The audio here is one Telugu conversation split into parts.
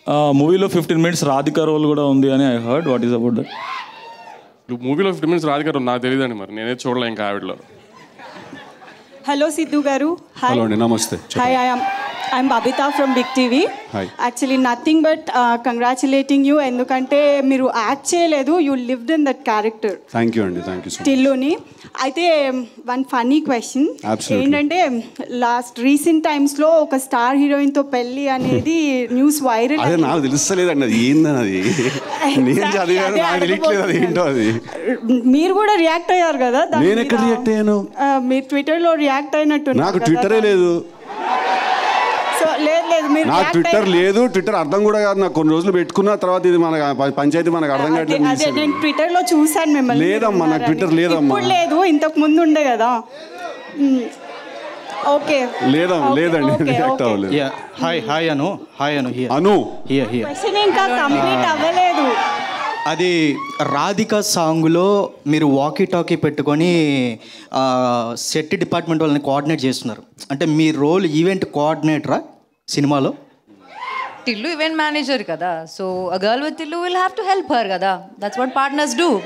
మూవీలో ఫిఫ్టీన్ మినిట్స్ రాధిక రోల్ కూడా ఉంది అని I heard what is about that మూవీలో ఫిఫ్టీ మినిట్స్ రాధికారు నాకు తెలియదండి మరి నేనే చూడలే ఇంకా ఆవిడలో హలో సిద్ధు గారు హాయ్ హలో అండి నమస్తే hi I'm I'm Babitha from Big TV Hi. Actually nothing but congratulating you ఎందుకంటే మీరు యాక్ట్ చేయలేదు you lived in that character thank you అండి థ్యాంక్ యూ సో మచ్ టిల్లుని అయితే వన్ ఫనీ క్వశ్చన్ Absolutely. ఏంటంటే లాస్ట్ రీసెంట్ టైమ్స్లో ఒక స్టార్ హీరోయిన్తో పెళ్ళి అనేది న్యూస్ వైరల్ అదే నాకు తెలుస్తలేదండి అది ఏందని అది నేను చదివాను అదే నాకు తెలియట్లేదు అది ఏంటో అది మీరు కూడా రియాక్ట్ అయ్యారు కదా దాని నేను ఎక్కడ మీద. react అయ్యాను? ఆ, మీరు ట్విట్టర్లో రియాక్ట్ అయినట్టు నాకు ట్విట్టరే లేదు సో లేదు లేదు మీరు నాకు react ట్విట్టర్ అయ్యారు. లేదు ట్విట్టర్ అర్థం కూడా కాదు నాకు కొన్ని రోజులు పెట్టుకున్న తర్వాత ఇది మన పంచాయతీ మనకు అర్థం అదే కావట్లేదు అదే నేను ట్విట్టర్ లో చూసాను మిమ్మల్ని లేదమ్మా, నాకు ఉన్నారని. ట్విట్టర్ లేదమ్మా. ఇప్పుడు లేదు ఇంతకు ముందు ఉండే కదా మ్, ఓకే లేదమ్మా ఓకే, లేదండి ఓకే, రియాక్ట్ ఓకే. అవ్వలేదు yeah hi hi Anu hi Anu here Anu here here question ఇంకా కంప్లీట్ అవ్వలేదు అది రాధిక సాంగ్లో మీరు వాకీ టాకీ పెట్టుకొని సెట్ డిపార్ట్మెంట్ వాళ్ళని కోఆర్డినేట్ చేస్తున్నారు అంటే మీ రోల్ ఈవెంట్ కోఆర్డినేటరా సినిమాలో టిల్లు ఈవెంట్ మేనేజర్ కదా so a girl with Tillu will have to help her కదా that's what partners do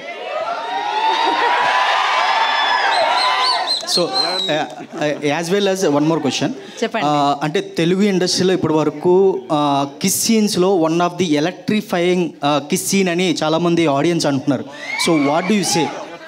so as well as one more question చెప్పండి. అంటే తెలుగు ఇండస్ట్రీలో ఇప్పటి వరకు కిస్ సీన్స్లో one of the electrifying kiss scene అని చాలామంది ఆడియన్స్ అంటున్నారు so what do you say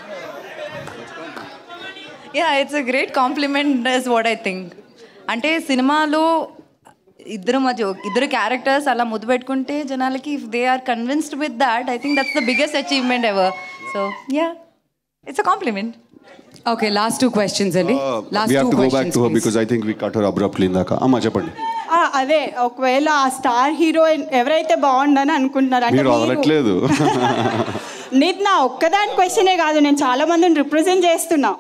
yeah it's a great compliment is what I think అంటే సినిమాలో ఇద్దరు మధ్య ఇద్దరు క్యారెక్టర్స్ అలా ముద్దు పెట్టుకుంటే జనాలకి if they are convinced with that I think that's the biggest achievement ever so yeah it's a compliment okay last two questions అండి we last have two to go back to questions because I think we cut her abruptly ఇందాక అమ్మా చెప్పండి ఆ, అదే ఒకవేళ ఆ స్టార్ హీరోయిన్ ఎవరైతే బాగుండని అనుకుంటున్నారు అంటే మీరు మీరు- వదలట్లేదు నీది నా ఒక్కదాని క్వశ్చనే కాదు నేను చాలా మందిని రిప్రజెంట్ చేస్తున్నా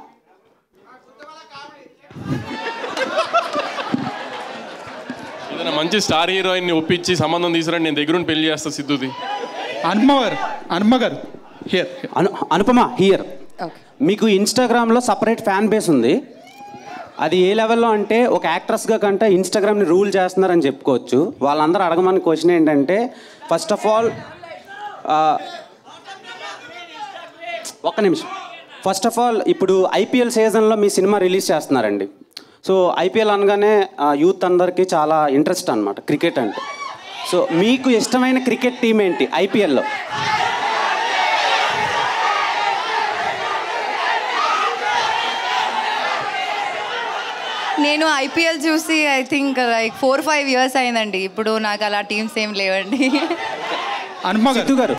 ఏదైనా మంచి స్టార్ హీరోయిన్ని ఒప్పించి సంబంధం తీసుకురండి నేను దగ్గరుండి పెళ్లి చేస్తా సిద్ధుది అనుపమ గారు అనుపమ గారు here Anu Anupama here okay మీకు ఇన్స్టాగ్రామ్లో సపరేట్ ఫ్యాన్ బేస్ ఉంది అది ఏ లెవెల్లో అంటే ఒక యాక్ట్రెస్గా కంటే ఇన్స్టాగ్రామ్ని రూల్ చేస్తున్నారని చెప్పుకోవచ్చు వాళ్ళందరూ అడగమని క్వశ్చన్ ఏంటంటే ఫస్ట్ ఆఫ్ ఆల్ ఒక్క నిమిషం ఫస్ట్ ఆఫ్ ఆల్ ఇప్పుడు ఐపీఎల్ సీజన్లో మీ సినిమా రిలీజ్ చేస్తున్నారండి సో ఐపీఎల్ అనగానే యూత్ అందరికీ చాలా ఇంట్రెస్ట్ అనమాట క్రికెట్ అంటే సో మీకు ఇష్టమైన క్రికెట్ టీం ఏంటి ఐపీఎల్లో నేను ఐపీఎల్ చూసి I think like four five years అయిందండి ఇప్పుడు నాకు అలా టీమ్స్ ఏం లేవండి అనుపమ గారు సిద్ధు గారు